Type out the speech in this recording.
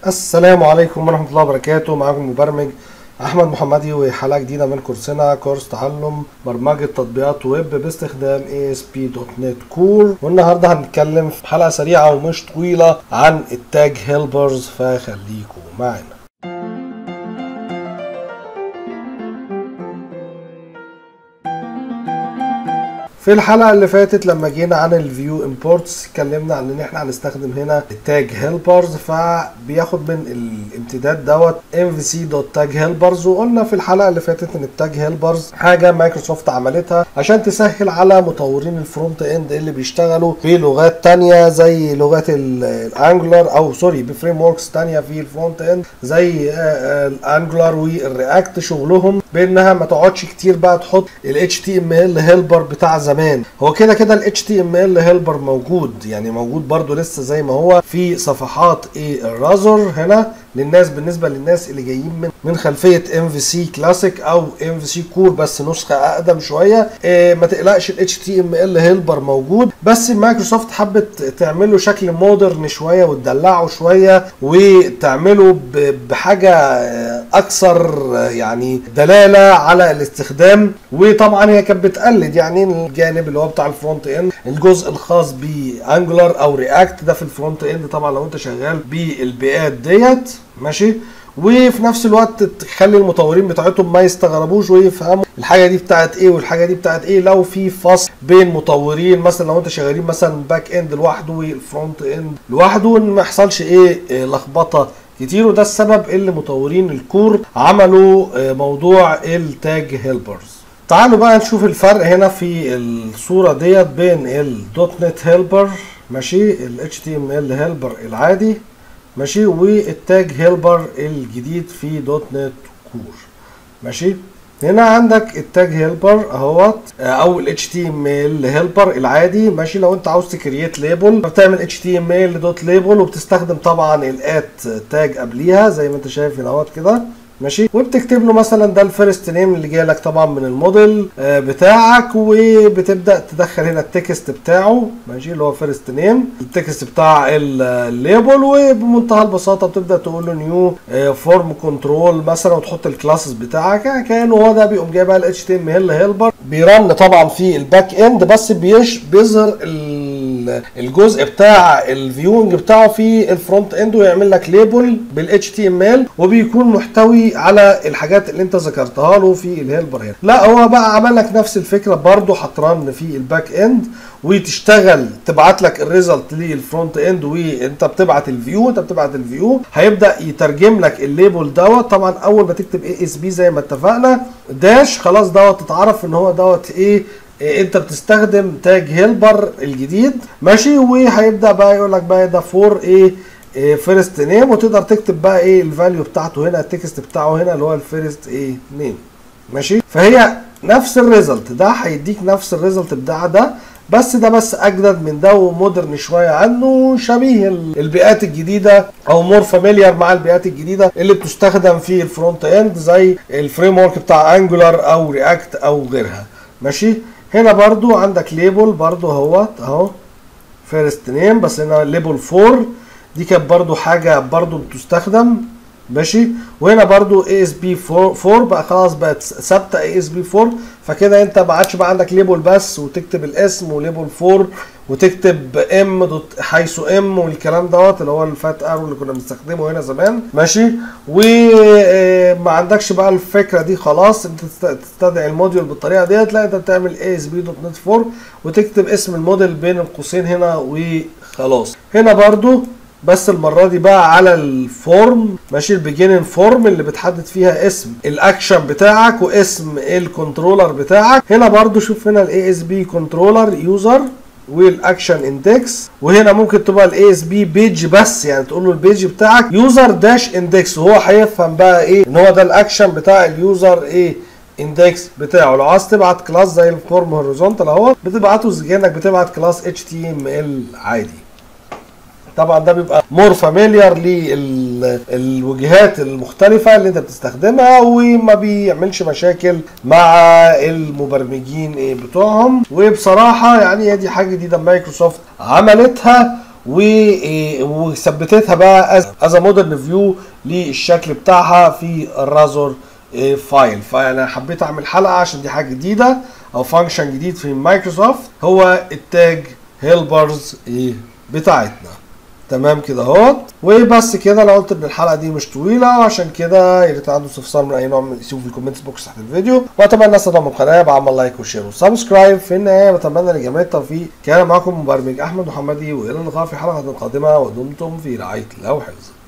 السلام عليكم ورحمة الله وبركاته معاكم مبرمج أحمد محمدي وحلقة جديدة من كورسنا كورس تعلم برمجة تطبيقات ويب باستخدام ASP.NET Core والنهاردة هنتكلم في حلقة سريعة ومش طويلة عن التاج هيلبرز فخليكم معانا في الحلقة اللي فاتت لما جينا عن الفيو امبورتس اتكلمنا عن ان احنا هنستخدم هنا التاج هيلبرز فبياخد من الامتداد دوت mvc.tag helpers وقلنا في الحلقة اللي فاتت ان التاج هيلبرز حاجة مايكروسوفت عملتها عشان تسهل على مطورين الفرونت اند اللي بيشتغلوا بلغات تانية زي لغات الانجلر او سوري بفريم وركس تانية في الفرونت اند زي الانجلر والرياكت شغلهم بانها ما تقعدش كتير بقى تحط ال HTML هيلبر بتاع زمان هو كده كده ال HTML هيلبر موجود يعني موجود برضو لسه زي ما هو في صفحات ايه الرازر هنا للناس بالنسبه للناس اللي جايين من من خلفيه ام في سي كلاسيك او ام في سي كور بس نسخه اقدم شويه إيه ما تقلقش ال اتش تي ام ال هيلبر موجود بس مايكروسوفت حبت تعمله شكل مودرن شويه وتدلعه شويه وتعمله بحاجه اكثر يعني دلاله على الاستخدام وطبعا هي كانت بتقلد يعني الجانب اللي هو بتاع الفرونت اند الجزء الخاص بانجلر او رياكت ده في الفرونت اند طبعا لو انت شغال بالبيئات ديت ماشي وفي نفس الوقت تخلي المطورين بتاعتهم ما يستغربوش ويفهموا الحاجه دي بتاعت ايه والحاجه دي بتاعت ايه لو في فصل بين مطورين مثلا لو انت شغالين مثلا باك اند لوحده والفرونت اند لوحده ان ما يحصلش ايه لخبطه كتير وده السبب اللي مطورين الكور عملوا موضوع التاج هيلبرز تعالوا بقى نشوف الفرق هنا في الصوره ديت بين الدوت نت هيلبر ماشي ال HTML هيلبر العادي ماشي والتاج هيلبر الجديد في دوت نت كور ماشي هنا عندك التاج هيلبر اهوت او ال HTML هيلبر العادي ماشي لو انت عاوز تكريت ليبل بتعمل HTML دوت ليبل وبتستخدم طبعا الات تاج قبليها زي ما انت شايف هنا اهوت كده ماشي وبتكتب له مثلا ده الفيرست نيم اللي جاي لك طبعا من الموديل بتاعك وبتبدا تدخل هنا التكست بتاعه ماشي اللي هو فيرست نيم التكست بتاع الليبل وبمنتهى البساطه بتبدا تقول له نيو فورم كنترول مثلا وتحط الكلاسز بتاعك كانه هو ده بيقوم جايب ال اتش تي ام ال هيلبر بيرن طبعا في الباك اند بس بيش بيظهر الجزء بتاع الفيونج بتاعه في الفرونت اند ويعمل لك ليبل بالاتش تي ام ال وبيكون محتوي على الحاجات اللي انت ذكرتها له في الهيلبر هنا لا هو بقى عمل لك نفس الفكره برضه هترن في الباك اند وتشتغل تبعت لك الريزلت للفرونت اند وانت بتبعت الفيو انت بتبعت الفيو هيبدا يترجم لك الليبل دوت طبعا اول ما تكتب اي اس بي زي ما اتفقنا داش خلاص دوت تتعرف ان هو دوت ايه انت بتستخدم تاج هيلبر الجديد ماشي وهيبدا بقى يقول لك بقى ده فور ايه فيرست نيم وتقدر تكتب بقى ايه الفاليو بتاعته هنا التكست بتاعه هنا اللي هو الفيرست ايه نيم ماشي فهي نفس الريزلت ده هيديك نفس الريزلت بتاع ده بس ده بس اجدد من ده ومودرن شويه عنه شبيه البيئات الجديده او مور فاميليار مع البيئات الجديده اللي بتستخدم في الفرونت اند زي الفريم ورك بتاع انجولار او رياكت او غيرها ماشي هنا برضو عندك ليبل برضو اهوت اهو فيرست نيم بس هنا ليبل 4 دي كانت برضو حاجة برضو بتستخدم ماشي وهنا برضو اي اس بي 4 بقى خلاص بقت ثابته اي اس بي 4 فكده انت ما عادش بقى عندك ليبل بس وتكتب الاسم وليبل 4 وتكتب ام دوت حيث ام والكلام دوت اللي هو الفات ارو اللي كنا بنستخدمه هنا زمان ماشي وما عندكش بقى الفكره دي خلاص انت تستدعي الموديول بالطريقه ديت لا انت بتعمل اي اس بي دوت نت 4 وتكتب اسم الموديل بين القوسين هنا وخلاص هنا برضو بس المره دي بقى على الفورم ماشي البيجيننج فورم اللي بتحدد فيها اسم الاكشن بتاعك واسم الكنترولر بتاعك هنا برضو شوف هنا الاي اس بي كنترولر يوزر والاكشن اندكس وهنا ممكن تبقى الاي اس بي بيج بس يعني تقول له البيج بتاعك يوزر داش اندكس وهو هيفهم بقى ايه ان هو ده الاكشن بتاع اليوزر ايه اندكس بتاعه لو عايز تبعت كلاس زي الفورم هوريزونتال اهو بتبعته زي انك بتبعت كلاس اتش تي ام ال عادي طبعا ده بيبقى مور فاميليار للوجهات المختلفة اللي انت بتستخدمها وما بيعملش مشاكل مع المبرمجين بتوعهم وبصراحة يعني هي دي حاجة جديدة مايكروسوفت عملتها وثبتتها بقى از مودرن فيو للشكل بتاعها في الرازور فايل فانا حبيت اعمل حلقه عشان دي حاجه جديده او فانكشن جديد في مايكروسوفت هو التاج هيلبرز بتاعتنا تمام كده اهوت وبس كده انا قلت ان الحلقه دي مش طويله عشان كده يا ريت عنده استفسار من اي نوع من يسيبه في الكومنتس بوكس تحت الفيديو واتمنى الناس تدعموا القناه بعمل لايك وشير وسبسكرايب في النهايه بتمنى لجميع التوفيق كان معكم مبرمج احمد محمدي والى اللقاء في حلقه قادمه ودمتم في رعايه الله وحفظه